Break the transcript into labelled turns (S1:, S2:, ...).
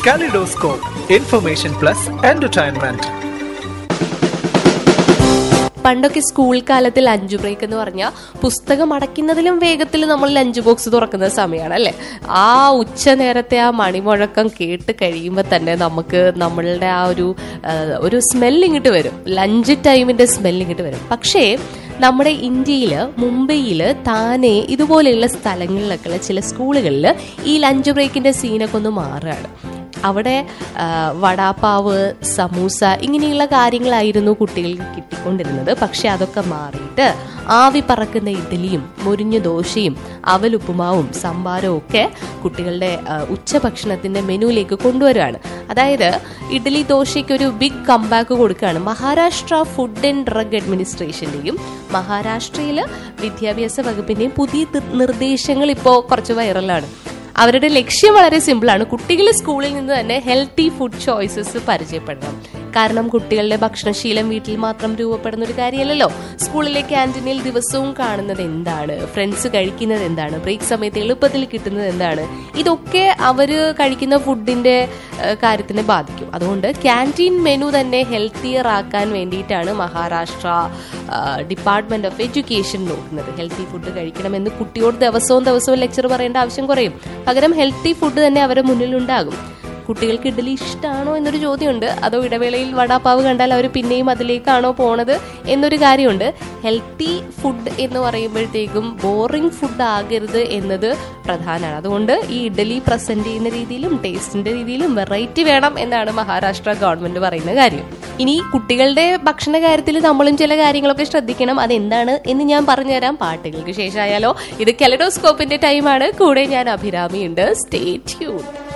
S1: Kaleidoscope, information plus entertainment.
S2: പണ്ടൊക്കെ school കാലത്ത് lunch break എന്ന് പറഞ്ഞാൽ പുസ്തകം അടയ്ക്കുന്നതിലും വേഗത്തിൽ നമ്മൾ ലഞ്ച് ബോക്സ് തുറക്കുന്ന സമയമാണ് അല്ലേ ആ ഉച്ച നേരത്തെ ആ മണിമുഴക്കം കേട്ട് കഴിയുമ്പോൾ തന്നെ നമുക്ക് നമ്മളുടെ ആ ഒരു ആ, ഒരു സ്മെൽ ഇങ്ങോട്ട് വരും ലഞ്ച് ടൈമിന്റെ സ്മെൽ ഇങ്ങോട്ട് വരും പക്ഷേ നമ്മുടെ ഇന്ത്യയിൽ മുംബൈയിൽ താനെ ഇതുപോലെയുള്ള സ്ഥലങ്ങളിലൊക്കെ ചില സ്കൂളുകളിൽ ഈ ലഞ്ച് ബ്രേക്കിന്റെ സീനൊക്കെ ഒന്ന് മാറുകയാണ് അവിടെ ആ, വടാപ്പാവ് സമൂസ ഇങ്ങനെയുള്ള കാര്യങ്ങളായിരുന്നു കുട്ടികൾക്ക് കിട്ടിക്കൊണ്ടിരുന്നത് പക്ഷെ അതൊക്കെ മാറിയിട്ട് ആവി പറക്കുന്ന ഇഡ്ഡലിയും മുരിഞ്ഞ ദോശയും അവലുപ്പുമാവും സംഭാരവും ഒക്കെ കുട്ടികളുടെ ആ, ഉച്ചഭക്ഷണത്തിന്റെ മെനുവിലേക്ക് കൊണ്ടുവരികയാണ് അതായത് ഇഡ്ഡലി ദോശയ്ക്ക് ഒരു ബിഗ് കംബാക്ക് കൊടുക്കുകയാണ് മഹാരാഷ്ട്ര ഫുഡ് ആൻഡ് ഡ്രഗ് അഡ്മിനിസ്ട്രേഷന്റെയും മഹാരാഷ്ട്രയിൽ വിദ്യാഭ്യാസ വകുപ്പിന്റെയും പുതിയ തി- നിർദ്ദേശങ്ങൾ ഇപ്പോൾ കുറച്ച് വൈറലാണ് അവരുടെ ലക്ഷ്യം വളരെ സിമ്പിളാണ് കുട്ടികൾ സ്കൂളിൽ നിന്ന് തന്നെ ഹെൽത്തി ഫുഡ് ചോയ്സസ് പരിചയപ്പെടണം കാരണം കുട്ടികളുടെ ഭക്ഷണശീലം വീട്ടിൽ മാത്രം രൂപപ്പെടുന്ന ഒരു കാര്യമല്ലല്ലോ സ്കൂളിലെ ക്യാൻറ്റീനിൽ ദിവസവും കാണുന്നത് എന്താണ് ഫ്രണ്ട്സ് കഴിക്കുന്നത് എന്താണ് ബ്രേക്ക് സമയത്ത് എളുപ്പത്തിൽ കിട്ടുന്നത് എന്താണ് ഇതൊക്കെ അവര് കഴിക്കുന്ന ഫുഡിന്റെ ഏഹ്, കാര്യത്തിനെ ബാധിക്കും അതുകൊണ്ട് ക്യാൻറ്റീൻ മെനു തന്നെ ഹെൽത്തിയർ ആക്കാൻ വേണ്ടിയിട്ടാണ് മഹാരാഷ്ട്ര ഡിപ്പാർട്ട്മെന്റ് ഓഫ് എഡ്യൂക്കേഷൻ നോക്കുന്നത് ഹെൽത്തി ഫുഡ് കഴിക്കണമെന്ന് കുട്ടിയോട് ദിവസവും ദിവസവും ലെക്ചർ പറയേണ്ട ആവശ്യം കുറയും പകരം ഹെൽത്തി ഫുഡ് തന്നെ അവരുടെ മുന്നിലുണ്ടാകും കുട്ടികൾക്ക് ഇഡ്ഡലി ഇഷ്ടമാണോ എന്നൊരു ചോദ്യമുണ്ട് അതോ ഇടവേളയിൽ വടാപ്പാവ് കണ്ടാൽ അവർ പിന്നെയും അതിലേക്കാണോ പോണത് എന്നൊരു കാര്യമുണ്ട് ഹെൽത്തി ഫുഡ് എന്ന് പറയുമ്പോഴത്തേക്കും ബോറിംഗ് ഫുഡ് ആകരുത് എന്നത് പ്രധാനമാണ് അതുകൊണ്ട് ഈ ഇഡ്ഡലി പ്രസന്റ് ചെയ്യുന്ന രീതിയിലും ടേസ്റ്റിന്റെ രീതിയിലും വെറൈറ്റി വേണം എന്നാണ് മഹാരാഷ്ട്ര ഗവൺമെന്റ് പറയുന്ന കാര്യം ഇനി കുട്ടികളുടെ ഭക്ഷണ കാര്യത്തിൽ നമ്മളും ചില കാര്യങ്ങളൊക്കെ ശ്രദ്ധിക്കണം അതെന്താണ് എന്ന് ഞാൻ പറഞ്ഞുതരാം പാട്ടുകൾക്ക് ശേഷമായാലോ ഇത് കെലഡോസ്കോപ്പിന്റെ ടൈമാണ് കൂടെ ഞാൻ അഭിരാമിയുണ്ട് സ്റ്റേ ട്യൂൺ